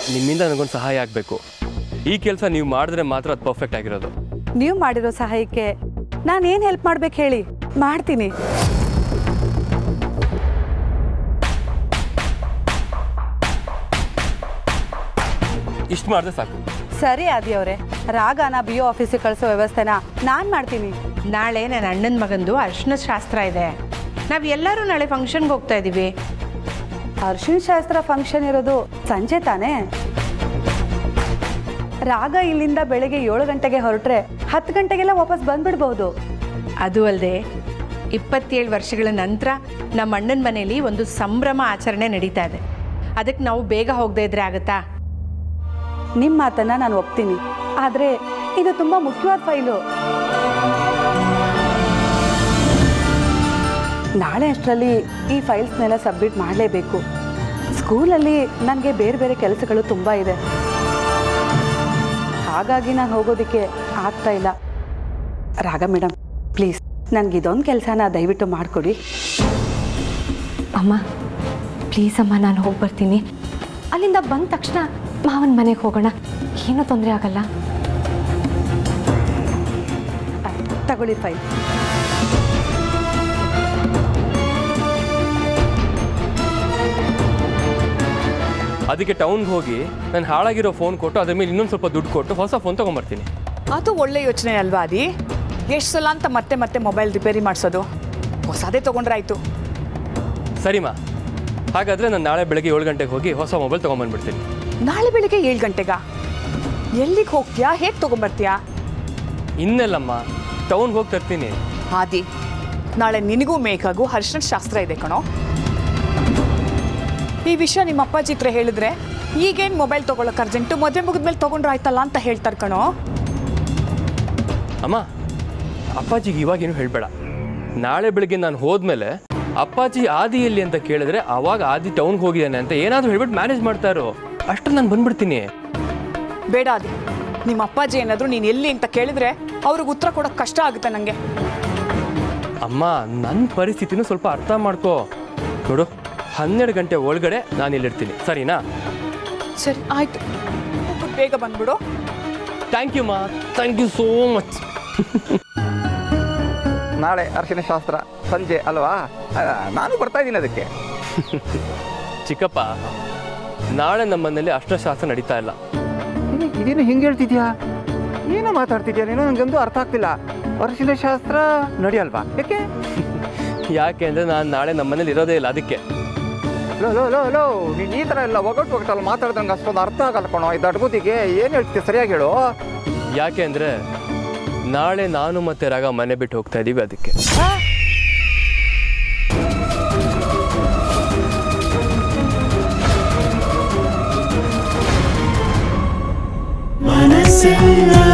ನಿಮ್ಮಿಂದ ನನಗೊಂದು ಸಹಾಯ ಆಗಬೇಕು ಈ ಕೆಲಸ ನೀವು ಮಾಡಿದ್ರೆ ಮಾತ್ರ ಅದು ಪರ್ಫೆಕ್ಟ್ ಆಗಿರೋದು ನೀವು ಮಾಡಿರೋ ಸಹಾಯಕ್ಕೆ ನಾನು ಏನು ಹೆಲ್ಪ್ ಮಾಡ್ಬೇಕು ಹೇಳಿ ಮಾಡ್ತೀನಿ ಇಷ್ಟು ಮಾಡಿದ್ರೆ ಸಾಕು ಸರಿ ಆದಿ ಅವರೇ ರಾಗನ ಬಿ ಒ ಆಫೀಸಿಗೆ ಕಳಿಸೋ ವ್ಯವಸ್ಥೆನ ನಾನು ಮಾಡ್ತೀನಿ ನಾಳೆ ನನ್ನ ಅಣ್ಣನ ಮಗಂದು ಅರ್ಶಿನ ಶಾಸ್ತ್ರ ಇದೆ ನಾವು ಎಲ್ಲರೂ ನಾಳೆ ಫಂಕ್ಷನ್ಗೆ ಹೋಗ್ತಾ ಇದ್ದೀವಿ ಅರ್ಶಿನ ಶಾಸ್ತ್ರ ಫಂಕ್ಷನ್ ಇರೋದು ಸಂಜೆ ತಾನೇ ರಾಗ ಇಲ್ಲಿಂದ ಬೆಳಗ್ಗೆ ಏಳು ಗಂಟೆಗೆ ಹೊರಟ್ರೆ ಹತ್ತು ಗಂಟೆಗೆಲ್ಲ ವಾಪಸ್ ಬಂದ್ಬಿಡ್ಬಹುದು ಅದು ಅಲ್ಲದೆ ಇಪ್ಪತ್ತೇಳು ವರ್ಷಗಳ ನಂತರ ನಮ್ಮ ಅಣ್ಣನ ಮನೇಲಿ ಒಂದು ಸಂಭ್ರಮ ಆಚರಣೆ ನಡೀತಾ ಇದೆ ಅದಕ್ಕೆ ನಾವು ಬೇಗ ಹೋಗದೇ ಇದ್ರೆ ಆಗುತ್ತಾ ನಿಮ್ಮ ಮಾತನ್ನ ನಾನು ಒಪ್ತೀನಿ ಆದರೆ ಇದು ತುಂಬಾ ಮುಖ್ಯವಾದ ಫೈಲು ನಾಳೆ ಅಷ್ಟರಲ್ಲಿ ಈ ಫೈಲ್ಸ್ನೆಲ್ಲ ಸಬ್ಮಿಟ್ ಮಾಡಲೇಬೇಕು ಸ್ಕೂಲಲ್ಲಿ ನನಗೆ ಬೇರೆ ಬೇರೆ ಕೆಲಸಗಳು ತುಂಬ ಇದೆ ಹಾಗಾಗಿ ನಾನು ಹೋಗೋದಕ್ಕೆ ಆಗ್ತಾ ಇಲ್ಲ ರಾಗ ಮೇಡಮ್ ಪ್ಲೀಸ್ ನನಗೆ ಇದೊಂದು ಕೆಲಸನ ದಯವಿಟ್ಟು ಮಾಡಿಕೊಡಿ ಅಮ್ಮ ಪ್ಲೀಸ್ ಅಮ್ಮ ನಾನು ಹೋಗಿ ಬರ್ತೀನಿ ಅಲ್ಲಿಂದ ಬಂದ ತಕ್ಷಣ ಮಾವನ ಮನೆಗೆ ಹೋಗೋಣ ಏನೂ ತೊಂದರೆ ಆಗಲ್ಲ ತಗೊಳ್ಳಿ ಫೈಲ್ ಅದಕ್ಕೆ ಟೌನ್ಗೆ ಹೋಗಿ ನಾನು ಹಾಳಾಗಿರೋ ಫೋನ್ ಕೊಟ್ಟು ಅದ್ರ ಮೇಲೆ ಇನ್ನೊಂದು ಸ್ವಲ್ಪ ದುಡ್ಡು ಕೊಟ್ಟು ಹೊಸ ಫೋನ್ ತೊಗೊಂಬರ್ತೀನಿ ಅದು ಒಳ್ಳೆ ಯೋಚನೆ ಅಲ್ವಾ ಅದಿ ಎಷ್ಟು ಸಲ ಅಂತ ಮತ್ತೆ ಮತ್ತೆ ಮೊಬೈಲ್ ರಿಪೇರಿ ಮಾಡಿಸೋದು ಹೊಸದೇ ತೊಗೊಂಡ್ರಾಯ್ತು ಸರಿಮಾ ಹಾಗಾದರೆ ನಾನು ನಾಳೆ ಬೆಳಗ್ಗೆ ಏಳು ಗಂಟೆಗೆ ಹೋಗಿ ಹೊಸ ಮೊಬೈಲ್ ತೊಗೊಂಬಂದ್ಬಿಡ್ತೀನಿ ನಾಳೆ ಬೆಳಿಗ್ಗೆ ಏಳು ಗಂಟೆಗ ಎಲ್ಲಿಗೆ ಹೋಗ್ತೀಯಾ ಹೇಗೆ ತೊಗೊಂಬರ್ತೀಯಾ ಇನ್ನೆಲ್ಲಮ್ಮ ಟೌನ್ಗೆ ಹೋಗಿ ತರ್ತೀನಿ ಆದಿ ನಾಳೆ ನಿನಗೂ ಮೇಘಾಗೂ ಹರ್ಷಣ ಶಾಸ್ತ್ರ ಇದೆ ಕಣೋ ಈ ವಿಷಯ ನಿಮ್ಮ ಅಪ್ಪಾಜಿ ಹತ್ರ ಹೇಳಿದ್ರೆ ಈಗೇನು ಮೊಬೈಲ್ ತೊಗೊಳಕ್ಕೆ ಅರ್ಜೆಂಟು ಮದುವೆ ಮುಗಿದ್ಮೇಲೆ ತೊಗೊಂಡ್ರಾಯ್ತಲ್ಲ ಅಂತ ಹೇಳ್ತಾರೆ ಕಣೋ ಅಮ್ಮ ಅಪ್ಪಾಜಿಗೆ ಇವಾಗೇನು ಹೇಳಬೇಡ ನಾಳೆ ಬೆಳಿಗ್ಗೆ ನಾನು ಹೋದ್ಮೇಲೆ ಅಪ್ಪಾಜಿ ಆದಿ ಎಲ್ಲಿ ಅಂತ ಕೇಳಿದ್ರೆ ಅವಾಗ ಆದಿ ಟೌನ್ಗೆ ಹೋಗಿದ್ದಾನೆ ಅಂತ ಏನಾದರೂ ಹೇಳ್ಬಿಟ್ಟು ಮ್ಯಾನೇಜ್ ಮಾಡ್ತಾರೋ ಅಷ್ಟು ನಾನು ಬಂದ್ಬಿಡ್ತೀನಿ ಬೇಡ ಆದಿ ನಿಮ್ಮ ಅಪ್ಪಾಜಿ ಏನಾದರೂ ನೀನು ಎಲ್ಲಿ ಅಂತ ಕೇಳಿದ್ರೆ ಅವ್ರಿಗೆ ಉತ್ತರ ಕೊಡೋಕೆ ಕಷ್ಟ ಆಗುತ್ತೆ ನನಗೆ ಅಮ್ಮ ನನ್ನ ಪರಿಸ್ಥಿತಿನೂ ಸ್ವಲ್ಪ ಅರ್ಥ ಮಾಡ್ಕೋ ನೋಡು ಹನ್ನೆರಡು ಗಂಟೆ ಒಳಗಡೆ ನಾನು ಇಲ್ಲಿರ್ತೀನಿ ಸರಿನಾ ಸರಿ ಆಯ್ತು ಹೋಗ್ಬಿಟ್ಟು ಬೇಗ ಬಂದ್ಬಿಡು ಥ್ಯಾಂಕ್ ಯು ಮಾ ಥ್ಯಾಂಕ್ ಯು ಸೋ ಮಚ್ ನಾಳೆ ಅರಿಶಿನ ಶಾಸ್ತ್ರ ಸಂಜೆ ಅಲ್ವಾ ಆ, ನಾನು ಬರ್ತಾ ಇದ್ದೀನಿ ಅದಕ್ಕೆ ಚಿಕ್ಕಪ್ಪ ನಾಳೆ ನಮ್ಮ ಮನೇಲಿ ಅಷ್ಟಶಾಸ್ತ್ರ ನಡೀತಾ ಇಲ್ಲ ಏ, ಇದೇನು ಹಿಂಗೆ ಹೇಳ್ತಿದ್ಯಾ ಏನೋ ಮಾತಾಡ್ತಿದ್ಯಾ ನೀನು ನನಗಂತೂ ಅರ್ಥ ಆಗ್ತಿಲ್ಲ ಅರಿಶಿನ ಶಾಸ್ತ್ರ ನಡೆಯಲ್ವಾ ಯಾಕೆ ಯಾಕೆ ಅಂದರೆ ನಾನು ನಾಳೆ ನಮ್ಮ ಮನೇಲಿ ಇರೋದೇ ಇಲ್ಲ ಅದಕ್ಕೆ ಲೋ ಲೋ ಲೋ ಲೋ ನೀನು ಈ ಥರ ಎಲ್ಲ ಒಗಟು ಒಗಟಲ್ಲಿ ಮಾತಾಡ್ದಂಗೆ ಅಷ್ಟೊಂದು ಅರ್ಥ ಆಗಲ್ಲ ಕಣೋ ಇದು ಅಡ್ಬೂತಿಗೆ ಏನು ಹೇಳ್ತೀಯ ಸರಿಯಾಗಿ ಹೇಳು ಯಾಕೆ ಅಂದರೆ ನಾಳೆ ನಾನು ಮತ್ತೆ ರಾಗ ಮನೆ ಬಿಟ್ಟು ಹೋಗ್ತಾ ಇದ್ದೀವಿ ಅದಕ್ಕೆ ಮನಸ್ಸಿನ